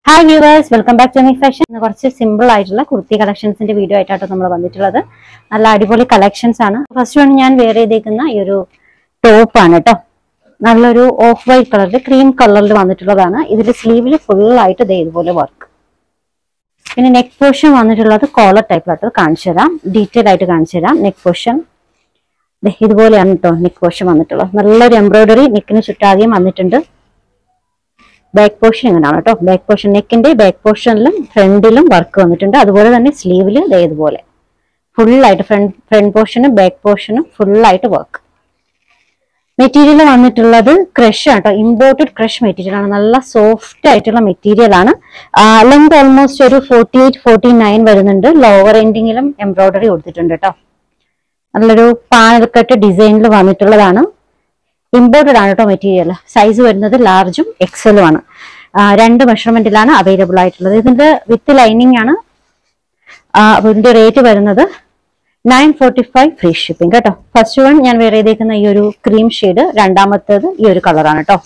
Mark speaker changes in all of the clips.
Speaker 1: hi viewers welcome back to my fashion ഇന്ന് കുറച്ച് simple ആയിട്ടുള്ള കുർത്തി കളക്ഷൻസിന്റെ വീഡിയോ ആയിട്ടാണ് നമ്മൾ വന്നിട്ടുള്ളത് നല്ല അടിപൊളി കളക്ഷൻസ് ആണ് ഫസ്റ്റ് വൺ ഞാൻ വെയർ ചെയ്തേക്കുന്ന ഈ ഒരു ടോപ്പ് ആണ് കേട്ടോ നല്ലൊരു ഓഫ് വൈറ്റ് കളറിൽ ക്രീം കളറിൽ വന്നിട്ടുള്ളതാണ് ഇതിൽ സ്ലീവിൽ ഫുൾ ആയിട്ട് ദേ ഇതുപോലെ വർക്ക് പിന്നെ നെക്ക് പോർഷൻ വന്നിട്ടുള്ളത് കോളർ ടൈപ്പിലായിട്ട് കാണിച്ചു തരാം ഡീറ്റെയിൽ ആയിട്ട് കാണിച്ചു തരാം നെക്ക് പോർഷൻ ഇതുപോലെയാണ് കേട്ടോ നെക്ക് പോർഷൻ വന്നിട്ടുള്ളത് നല്ലൊരു എംബ്രോയിഡറി നെക്കിന് ചുറ്റാതെയും വന്നിട്ടുണ്ട് ബാക്ക് പോർഷൻ ഇങ്ങനെയാണ് കേട്ടോ ബാക്ക് പോർഷൻ നെക്കിന്റെ ബാക്ക് പോർഷനിലും ഫ്രണ്ടിലും വർക്ക് വന്നിട്ടുണ്ട് അതുപോലെ തന്നെ സ്ലീവില് ഇതുപോലെ ഫുള്ളായിട്ട് ഫ്രണ്ട് ഫ്രണ്ട് പോർഷനും ബാക്ക് പോർഷനും ഫുള്ളായിട്ട് വർക്ക് മെറ്റീരിയൽ വന്നിട്ടുള്ളത് ക്രഷ് ആണ് കേട്ടോ ഇമ്പോർട്ടഡ് ക്രഷ് മെറ്റീരിയൽ ആണ് നല്ല സോഫ്റ്റ് ആയിട്ടുള്ള മെറ്റീരിയൽ ആണ് ലെങ്ത് ഓൾമോസ്റ്റ് ഒരു ഫോർട്ടി എയ്റ്റ് ഫോർട്ടി നയൻ വരുന്നുണ്ട് ലോവർ എൻഡിങ്ങിലും എംബ്രോയിഡറി കൊടുത്തിട്ടുണ്ട് കേട്ടോ നല്ലൊരു പാനൽക്കട്ട് ഡിസൈനിൽ വന്നിട്ടുള്ളതാണ് ഇമ്പോർട്ടഡ് ആണ് കേട്ടോ മെറ്റീരിയൽ സൈസ് വരുന്നത് ലാർജും എക്സലും ആണ് ആ, രണ്ട് മെഷർമെന്റിലാണ് അവൈലബിൾ ആയിട്ടുള്ളത് ഇതിന്റെ വിത്ത് ലൈനിങ് ആണ് ആ, ഇതിന്റെ റേറ്റ് വരുന്നത് nine forty five free shipping കേട്ടോ ഫസ്റ്റ് വൺ ഞാൻ വേറെ ചെയ്തേക്കുന്ന ഈ ഒരു ക്രീം ഷെയ്ഡ് രണ്ടാമത്തേത് ഈ ഒരു കളറാണ് കേട്ടോ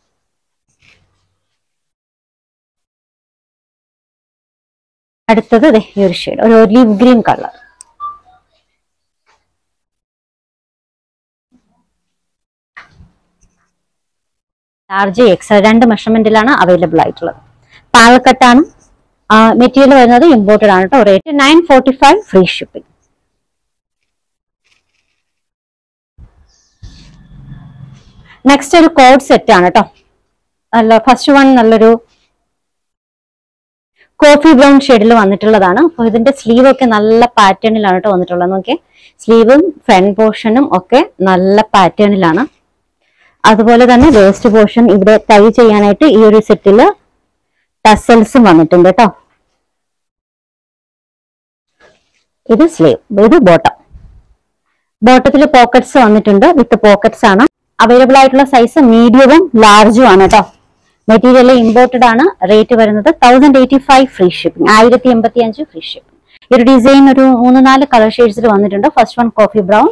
Speaker 1: അടുത്തത് ദേ ഈ ഒരു ഷെയ്ഡ് ഒരു olive green colour large X രണ്ട് മെഷർമെന്റിലാണ് അവൈലബിൾ ആയിട്ടുള്ളത് പാലക്കട്ടാണ് മെറ്റീരിയൽ വരുന്നത് ഇമ്പോർട്ടഡ് ആണ് കേട്ടോ rate nine forty five free shipping next ഒരു കോഡ് സെറ്റ് ആണ് കേട്ടോ നല്ല ഫസ്റ്റ് വൺ നല്ലൊരു കോഫി ബ്രൗൺ ഷെയ്ഡിൽ വന്നിട്ടുള്ളതാണ് അപ്പോൾ ഇതിന്റെ സ്ലീവ് ഒക്കെ നല്ല പാറ്റേണിലാണ് കേട്ടോ വന്നിട്ടുള്ളത് നോക്കിയേ സ്ലീവും ഫ്രണ്ട് പോർഷനും ഒക്കെ നല്ല പാറ്റേണിലാണ് അതുപോലെ തന്നെ വേസ്റ്റ് പോർഷൻ ഇവിടെ ടൈ ചെയ്യാനായിട്ട് ഈ ഒരു സെറ്റില് ടസൽസും വന്നിട്ടുണ്ട് കേട്ടോ ഇത് സ്ലീവ് ഇത് ബോട്ടം ബോട്ടത്തിൽ പോക്കറ്റ്സ് വന്നിട്ടുണ്ട് വിത്ത് പോക്കറ്റ്സ് ആണ് അവൈലബിൾ ആയിട്ടുള്ള സൈസ് മീഡിയവും ലാർജും ആണ് കേട്ടോ മെറ്റീരിയൽ ഇമ്പോർട്ടഡ് ആണ് റേറ്റ് വരുന്നത് thousand eighty five free shipping ആയിരത്തി എൺപത്തി അഞ്ച് ഫ്രീ ഷിപ്പിംഗ് ഈ ഒരു ഡിസൈൻ ഒരു മൂന്ന് നാല് കളർ ഷെയ്ഡ്സിൽ വന്നിട്ടുണ്ട് ഫസ്റ്റ് വൺ കോഫി ബ്രൗൺ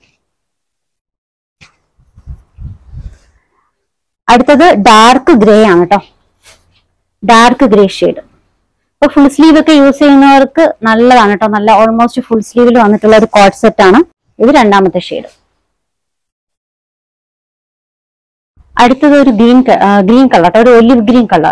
Speaker 1: അടുത്തത് ഡാർക്ക് ഗ്രേ ആണ് കേട്ടോ ഡാർക്ക് ഗ്രേ ഷെയ്ഡ് ഇപ്പൊ ഫുൾ സ്ലീവ് ഒക്കെ യൂസ് ചെയ്യുന്നവർക്ക് നല്ലതാണ് കേട്ടോ നല്ല ഓൾമോസ്റ്റ് ഫുൾ സ്ലീവിൽ വന്നിട്ടുള്ള ഒരു കോട്ട് സെറ്റ് ആണ് ഇത് രണ്ടാമത്തെ ഷെയ്ഡ് അടുത്തത് ഒരു ഗ്രീൻ ഗ്രീൻ കളർ കേട്ടോ ഒരു olive green colour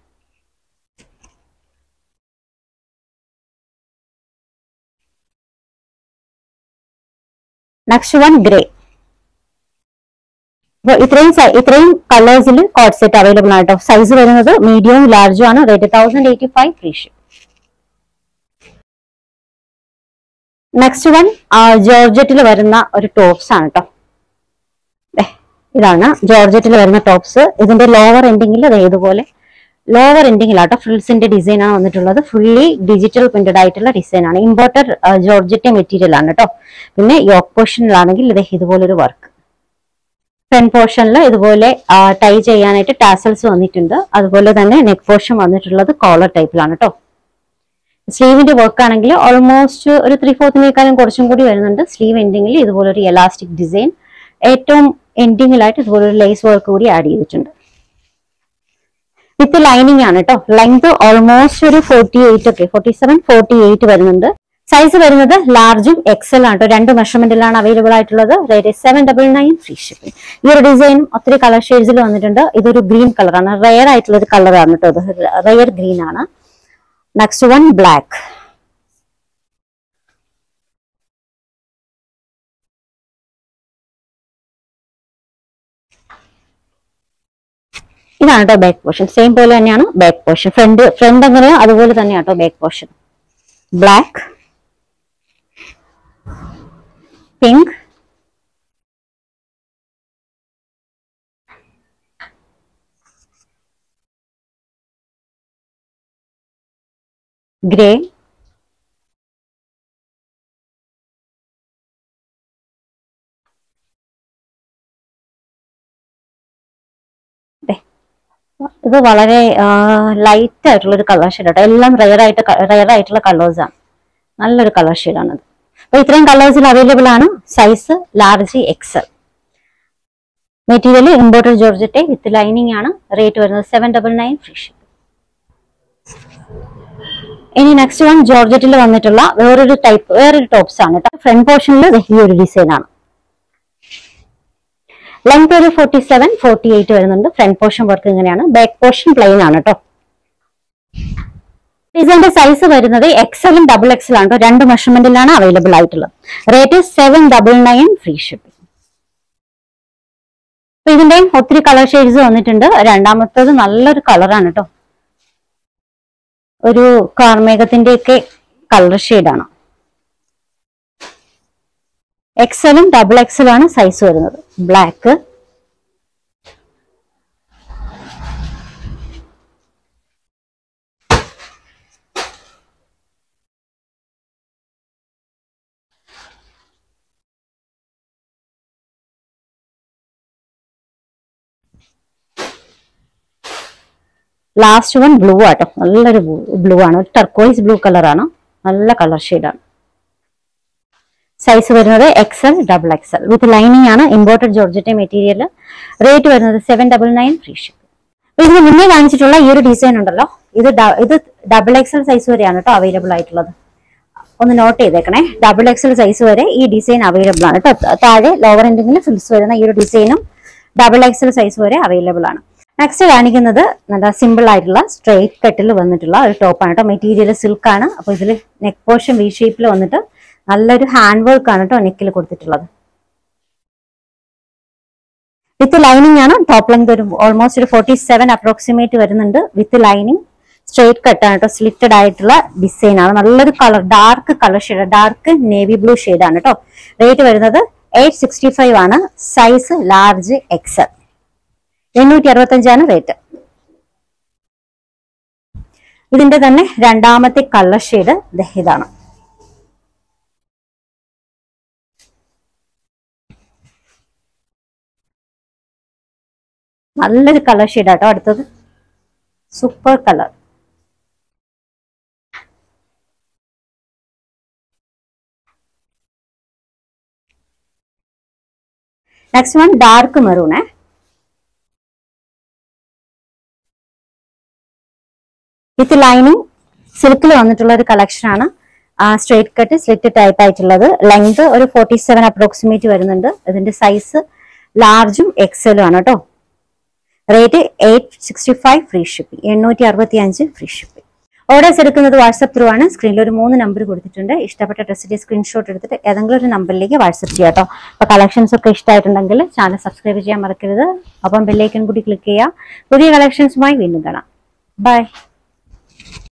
Speaker 1: next one grey അപ്പൊ ഇത്രയും സൈ- ഇത്രയും കളേഴ്സിൽ കോട്ട് സെറ്റ് അവൈലബിൾ ആണ് കേട്ടോ സൈസ് വരുന്നത് മീഡിയവും ലാർജും ആണ് rate thousand eighty five free ship next one ജോർജറ്റിൽ വരുന്ന ഒരു ടോപ്സ് ആണ് കേട്ടോ ദേ, ഇതാണ് ജോർജറ്റിൽ വരുന്ന ടോപ്സ് ഇതിന്റെ ലോവർ എൻഡിങ്ങിൽ ഇതുപോലെ ലോവർ എൻഡിങ്ങിലാട്ടോ ഫ്രിൽസിന്റെ ഡിസൈൻ ആണ് വന്നിട്ടുള്ളത് ഫുള്ളി ഡിജിറ്റൽ പ്രിന്റഡ് ആയിട്ടുള്ള ഡിസൈൻ ആണ് ഇമ്പോർട്ടഡ് ജോർജറ്റ് മെറ്റീരിയൽ ആണ് കേട്ടോ പിന്നെ യോക്ക് പോർഷനിലാണെങ്കിൽ ഇത് ഇതുപോലൊരു വർക്ക് ഫ്രണ്ട് പോർഷനിൽ ഇതുപോലെ ടൈ ചെയ്യാനായിട്ട് ടാസൽസ് വന്നിട്ടുണ്ട് അതുപോലെ തന്നെ നെക്ക് പോർഷൻ വന്നിട്ടുള്ളത് കോളർ ടൈപ്പിലാണ് കേട്ടോ സ്ലീവിന്റെ വർക്ക് ആണെങ്കിൽ ഓൾമോസ്റ്റ് ഒരു ത്രീ ഫോർത്തിനേക്കാളും കുറച്ചും കൂടി വരുന്നുണ്ട് സ്ലീവ് എൻഡിങ്ങിൽ ഇതുപോലെ ഒരു എലാസ്റ്റിക് ഡിസൈൻ ഏറ്റവും എൻഡിങ്ങിലായിട്ട് ഇതുപോലെ ഒരു ലേസ് വർക്ക് കൂടി ആഡ് ചെയ്തിട്ടുണ്ട് വിത്ത് ലൈനിങ് ആണ് കേട്ടോ ലെങ്ത് ഓൾമോസ്റ്റ് ഒരു ഫോർട്ടി എയ്റ്റ് ഒക്കെ ഫോർട്ടി സെവൻ ഫോർട്ടി എയ്റ്റ് വരുന്നുണ്ട് സൈസ് വരുന്നത് ലാർജും എക്സൽ ആണ് കേട്ടോ രണ്ട് മെഷർമെന്റിലാണ് അവൈലബിൾ ആയിട്ടുള്ളത് rate seven double nine free shipping ഈ ഒരു ഡിസൈനും ഒത്തിരി കളർ ഷെയ്ഡ്സിൽ വന്നിട്ടുണ്ട് ഇതൊരു ഗ്രീൻ കളറാണ് റയർ ആയിട്ടുള്ള ഒരു കളറാണ് കേട്ടോ ഇത് റയർ ഗ്രീൻ ആണ് നെക്സ്റ്റ് വൺ ബ്ലാക്ക് ഇതാണ് കേട്ടോ ബാക്ക് പോർഷൻ സെയിം പോലെ തന്നെയാണ് ബാക്ക് പോർഷൻ ഫ്രണ്ട് ഫ്രണ്ട് എങ്ങനെയോ അതുപോലെ തന്നെയാണ് കേട്ടോ back portion black pink grey ഇത് വളരെ ലൈറ്റ് ആയിട്ടുള്ള ഒരു കളർ ഷെയ്ഡ് കേട്ടോ എല്ലാം റയർ ആയിട്ട് റയർ ആയിട്ടുള്ള കളേഴ്സ് ആണ് നല്ലൊരു കളർ ഷെയ്ഡാണത് അപ്പൊ ഇത്രയും കളേഴ്സിൽ അവൈലബിൾ ആണ് size large XL material imported georgette with lining ആണ് റേറ്റ് വരുന്നത് seven double nine free ship ഇനി നെക്സ്റ്റ് വൺ ജോർജറ്റിൽ വന്നിട്ടുള്ള വേറൊരു ടൈപ്പ് വേറൊരു ടോപ്സ് ആണ് കേട്ടോ ഫ്രണ്ട് പോർഷനിൽ ഈ ഒരു ഡിസൈൻ ആണ് ലെങ്ത് ഒരു ഫോർട്ടി സെവൻ ഫോർട്ടി എയ്റ്റ് വരുന്നുണ്ട് ഫ്രണ്ട് പോർഷൻ വർക്ക് ഇങ്ങനെയാണ് ബാക്ക് പോർഷൻ പ്ലെയിൻ ആണ് കേട്ടോ ഇതിന്റെ സൈസ് വരുന്നത് എക്സലും ഡബിൾ എക്സൽ ആണ് കേട്ടോ രണ്ട് മെഷർമെന്റിലാണ് അവൈലബിൾ ആയിട്ടുള്ളത് rate seven double nine free shipping അപ്പൊ ഇതിന്റെയും ഒത്തിരി കളർ ഷെയ്ഡ്സ് വന്നിട്ടുണ്ട് രണ്ടാമത്തത് നല്ലൊരു കളറാണ് കേട്ടോ ഒരു കാർമേഘത്തിന്റെ ഒക്കെ കളർ ഷെയ്ഡാണ് എക്സലും ഡബിൾ എക്സലും ആണ് സൈസ് വരുന്നത് ബ്ലാക്ക് ലാസ്റ്റ് വൺ ബ്ലൂ ആട്ടോ നല്ലൊരു ബ്ലൂ ആണ് ഒരു ടർക്കോയിസ് ബ്ലൂ കളറാണ് നല്ല കളർ ഷെയ്ഡാണ് സൈസ് വരുന്നത് XL double XL with lining ആണ് ഇമ്പോർട്ടഡ് ജോർജറ്റ് മെറ്റീരിയൽ റേറ്റ് വരുന്നത് seven double nine free ship ഇതിന് മുന്നേ കാണിച്ചിട്ടുള്ള ഈ ഒരു ഡിസൈൻ ഉണ്ടല്ലോ ഇത് ഡ- ഇത് ഡബിൾ എക്സൽ സൈസ് വരെയാണ് കേട്ടോ അവൈലബിൾ ആയിട്ടുള്ളത് ഒന്ന് നോട്ട് ചെയ്തേക്കണേ ഡബിൾ എക്സൽ സൈസ് വരെ ഈ ഡിസൈൻ അവൈലബിൾ ആണ് കേട്ടോ താഴെ ലോവർ എൻഡിങ്ങിൽ ഫിൽസ് വരുന്ന ഈ ഒരു ഡിസൈനും ഡബിൾ എക്സൽ സൈസ് വരെ അവൈലബിൾ ആണ് നെക്സ്റ്റ് കാണിക്കുന്നത് നല്ല സിമ്പിൾ ആയിട്ടുള്ള സ്ട്രെയിറ്റ് കട്ടിൽ വന്നിട്ടുള്ള ഒരു ടോപ്പാണ് കേട്ടോ മെറ്റീരിയൽ സിൽക്ക് ആണ് അപ്പൊ ഇതിൽ നെക്ക് പോർഷൻ വി ഷേപ്പിൽ വന്നിട്ട് നല്ലൊരു ഹാൻഡ് വർക്ക് ആണ് കേട്ടോ നെക്കിൽ കൊടുത്തിട്ടുള്ളത് വിത്ത് ലൈനിങ് ആണ് ടോപ്പ് ലെങ്ത് ഒരു ഓൾമോസ്റ്റ് ഒരു ഫോർട്ടി സെവൻ അപ്രോക്സിമേറ്റ് വരുന്നുണ്ട് വിത്ത് ലൈനിങ് സ്ട്രെയിറ്റ് കട്ടാണ് കേട്ടോ സ്ലിറ്റഡ് ആയിട്ടുള്ള ഡിസൈൻ ആണ് നല്ലൊരു colour dark colour shade dark navy blue ആണ് കേട്ടോ റേറ്റ് വരുന്നത് എയ്റ്റ് സിക്സ്റ്റി ഫൈവ് ആണ് സൈസ് ലാർജ് എക്സൽ എണ്ണൂറ്റി അറുപത്തഞ്ചാണ് റേറ്റ് ഇതിന്റെ തന്നെ രണ്ടാമത്തെ കളർ ഷെയ്ഡ് ഇതാണ് നല്ലൊരു കളർ ഷെയ്ഡാട്ടോ അടുത്തത് super colour next one dark മെറൂണേ വിത്ത് ലൈനിങ് സിൽക്കിൽ വന്നിട്ടുള്ള ഒരു കളക്ഷൻ ആണ് സ്ട്രേറ്റ് കട്ട് സ്ലിറ്റ് ടൈപ്പ് ആയിട്ടുള്ളത് ലെങ്ത് ഒരു ഫോർട്ടി സെവൻ അപ്രോക്സിമേറ്റ് വരുന്നുണ്ട് ഇതിന്റെ സൈസ് ലാർജും എക്സലും ആണ് കേട്ടോ rate eight sixty five free shipping എണ്ണൂറ്റി അറുപത്തി അഞ്ച് ഫ്രീ ഷിപ്പിംഗ് ഓർഡേഴ്സ് എടുക്കുന്നത് വാട്സപ്പ് ത്രൂ ആണ് സ്ക്രീനിൽ ഒരു മൂന്ന് നമ്പർ കൊടുത്തിട്ടുണ്ട് ഇഷ്ടപ്പെട്ട ഡ്രസ്സിന്റെ സ്ക്രീൻഷോട്ട് എടുത്തിട്ട് ഏതെങ്കിലും ഒരു നമ്പറിലേക്ക് വാട്സപ്പ് ചെയ്യാം കേട്ടോ അപ്പൊ കളക്ഷൻസ് ഒക്കെ ഇഷ്ടമായിട്ടുണ്ടെങ്കിൽ ചാനൽ സബ്സ്ക്രൈബ് ചെയ്യാൻ മറക്കരുത് അപ്പം ബെല്ലൈക്കൻ കൂടി ക്ലിക്ക് ചെയ്യുക പുതിയ കളക്ഷൻസുമായി വീണ്ടും കാണാം ബൈ